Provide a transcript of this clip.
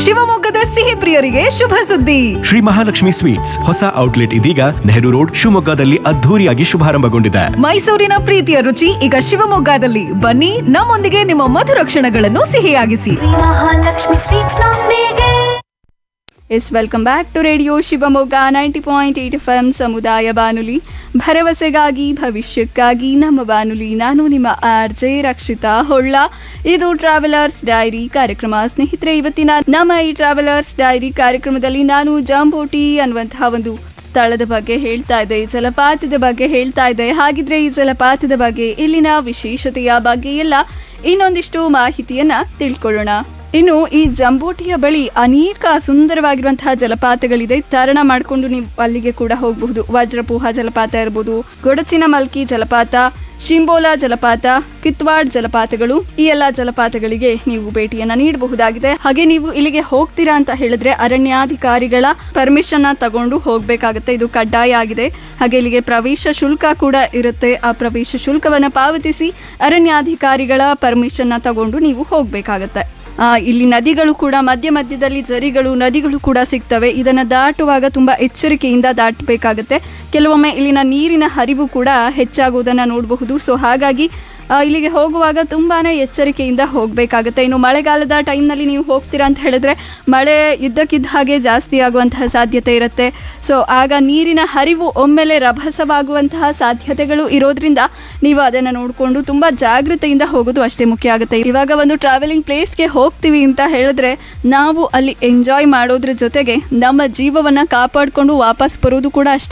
ಶಿವಮೊಗ್ಗದ ಸಿಹಿ ಪ್ರಿಯರಿಗೆ ಶುಭ ಸುದ್ದಿ ಶ್ರೀ ಮಹಾಲಕ್ಷ್ಮಿ ಸ್ವೀಟ್ಸ್ ಹೊಸ ಔಟ್ಲೆಟ್ ಇದೀಗ ನೆಹರು ರೋಡ್ ಶಿವಮೊಗ್ಗದಲ್ಲಿ ಅದ್ಧೂರಿಯಾಗಿ ಶುಭಾರಂಭಗೊಂಡಿದೆ ಮೈಸೂರಿನ ಪ್ರೀತಿಯ ರುಚಿ ಈಗ ಶಿವಮೊಗ್ಗದಲ್ಲಿ ಬನ್ನಿ ನಮ್ಮೊಂದಿಗೆ ನಿಮ್ಮ ಮಧುರ ಕ್ಷಣಗಳನ್ನು ಸಿಹಿಯಾಗಿಸಿ ಮಹಾಲಕ್ಷ್ಮಿ ಸ್ವೀಟ್ಸ್ ನೊಂದಿಗೆ ಎಸ್ welcome back to radio Shivamogga ninety point eight F M ಸಮುದಾಯ ಬಾನುಲಿ ಭರವಸೆಗಾಗಿ ಭವಿಷ್ಯಕ್ಕಾಗಿ ನಮ್ಮ ಬಾನುಲಿ ನಾನು ನಿಮ್ಮ ಆರ್ ಜೆ ರಕ್ಷಿತಾ ಹೊಳ್ಳ ಇದು ಟ್ರಾವೆಲರ್ಸ್ ಡೈರಿ ಕಾರ್ಯಕ್ರಮ ಸ್ನೇಹಿತರೆ ಇವತ್ತಿನ ನಮ್ಮ ಈ ಟ್ರಾವೆಲರ್ಸ್ ಡೈರಿ ಕಾರ್ಯಕ್ರಮದಲ್ಲಿ ನಾನು ಜಾಂಬೋಟಿ ಅನ್ನುವಂತಹ ಒಂದು ಸ್ಥಳದ ಬಗ್ಗೆ ಹೇಳ್ತಾ ಇದೆ ಜಲಪಾತದ ಬಗ್ಗೆ ಹೇಳ್ತಾ ಇದೆ ಹಾಗಿದ್ರೆ ಈ ಜಲಪಾತದ ಬಗ್ಗೆ ಇಲ್ಲಿನ ವಿಶೇಷತೆಯ ಬಗ್ಗೆ ಎಲ್ಲ ಇನ್ನೊಂದಿಷ್ಟು ಮಾಹಿತಿಯನ್ನ ತಿಳ್ಕೊಳ್ಳೋಣ ಇನ್ನು ಈ ಜಂಬೋಟಿಯ ಬಳಿ ಅನೇಕ ಸುಂದರವಾಗಿರುವಂತಹ ಜಲಪಾತಗಳಿದೆ ಚಾರಣ ಮಾಡಿಕೊಂಡು ನೀವು ಅಲ್ಲಿಗೆ ಕೂಡ ಹೋಗಬಹುದು ವಜ್ರಪೂಹ ಜಲಪಾತ ಇರ್ಬೋದು ಗೊಡಚಿನ ಮಲ್ಕಿ ಜಲಪಾತ ಶಿಂಬೋಲಾ ಜಲಪಾತ ಕಿತ್ವಾಡ್ ಜಲಪಾತಗಳು ಈ ಎಲ್ಲ ಜಲಪಾತಗಳಿಗೆ ನೀವು ಭೇಟಿಯನ್ನ ನೀಡಬಹುದಾಗಿದೆ ಹಾಗೆ ನೀವು ಇಲ್ಲಿಗೆ ಹೋಗ್ತೀರಾ ಅಂತ ಹೇಳಿದ್ರೆ ಅರಣ್ಯಾಧಿಕಾರಿಗಳ ಪರ್ಮಿಷನ್ ತಗೊಂಡು ಹೋಗ್ಬೇಕಾಗತ್ತೆ ಇದು ಕಡ್ಡಾಯ ಆಗಿದೆ ಹಾಗೆ ಇಲ್ಲಿಗೆ ಪ್ರವೇಶ ಶುಲ್ಕ ಕೂಡ ಇರುತ್ತೆ ಆ ಪ್ರವೇಶ ಶುಲ್ಕವನ್ನ ಪಾವತಿಸಿ ಅರಣ್ಯಾಧಿಕಾರಿಗಳ ಪರ್ಮಿಷನ್ ತಗೊಂಡು ನೀವು ಹೋಗ್ಬೇಕಾಗತ್ತೆ ಆ, ಇಲ್ಲಿ ನದಿಗಳು ಕೂಡ ಮಧ್ಯ ಮಧ್ಯದಲ್ಲಿ ಜರಿಗಳು ನದಿಗಳು ಕೂಡ ಸಿಗ್ತವೆ ಇದನ್ನು ದಾಟುವಾಗ ತುಂಬ ಎಚ್ಚರಿಕೆಯಿಂದ ದಾಟಬೇಕಾಗತ್ತೆ ಕೆಲವೊಮ್ಮೆ ಇಲ್ಲಿನ ನೀರಿನ ಹರಿವು ಕೂಡ ಹೆಚ್ಚಾಗುವುದನ್ನು ನೋಡಬಹುದು ಸೊ ಹಾಗಾಗಿ ಆ, ಇಲ್ಲಿಗೆ ಹೋಗುವಾಗ ತುಂಬಾ ಎಚ್ಚರಿಕೆಯಿಂದ ಹೋಗಬೇಕಾಗತ್ತೆ ಇನ್ನು ಮಳೆಗಾಲದ ಟೈಮ್ನಲ್ಲಿ ನೀವು ಹೋಗ್ತೀರಾ ಅಂತ ಹೇಳಿದ್ರೆ ಮಳೆ ಇದ್ದಕ್ಕಿದ್ದ ಹಾಗೆ ಜಾಸ್ತಿ ಆಗುವಂತಹ ಸಾಧ್ಯತೆ ಇರುತ್ತೆ ಸೊ ಆಗ ನೀರಿನ ಹರಿವು ಒಮ್ಮೆಲೆ ರಭಸವಾಗುವಂತಹ ಸಾಧ್ಯತೆಗಳು ಇರೋದ್ರಿಂದ ನೀವು ಅದನ್ನು ನೋಡಿಕೊಂಡು ತುಂಬ ಜಾಗೃತೆಯಿಂದ ಹೋಗೋದು ಅಷ್ಟೇ ಮುಖ್ಯ ಆಗುತ್ತೆ ಇವಾಗ ಒಂದು ಟ್ರಾವೆಲಿಂಗ್ ಪ್ಲೇಸ್ಗೆ ಹೋಗ್ತೀವಿ ಅಂತ ಹೇಳಿದ್ರೆ ನಾವು ಅಲ್ಲಿ ಎಂಜಾಯ್ ಮಾಡೋದ್ರ ಜೊತೆಗೆ ನಮ್ಮ ಜೀವವನ್ನು ಕಾಪಾಡಿಕೊಂಡು ವಾಪಸ್ ಬರೋದು ಕೂಡ ಅಷ್ಟೇ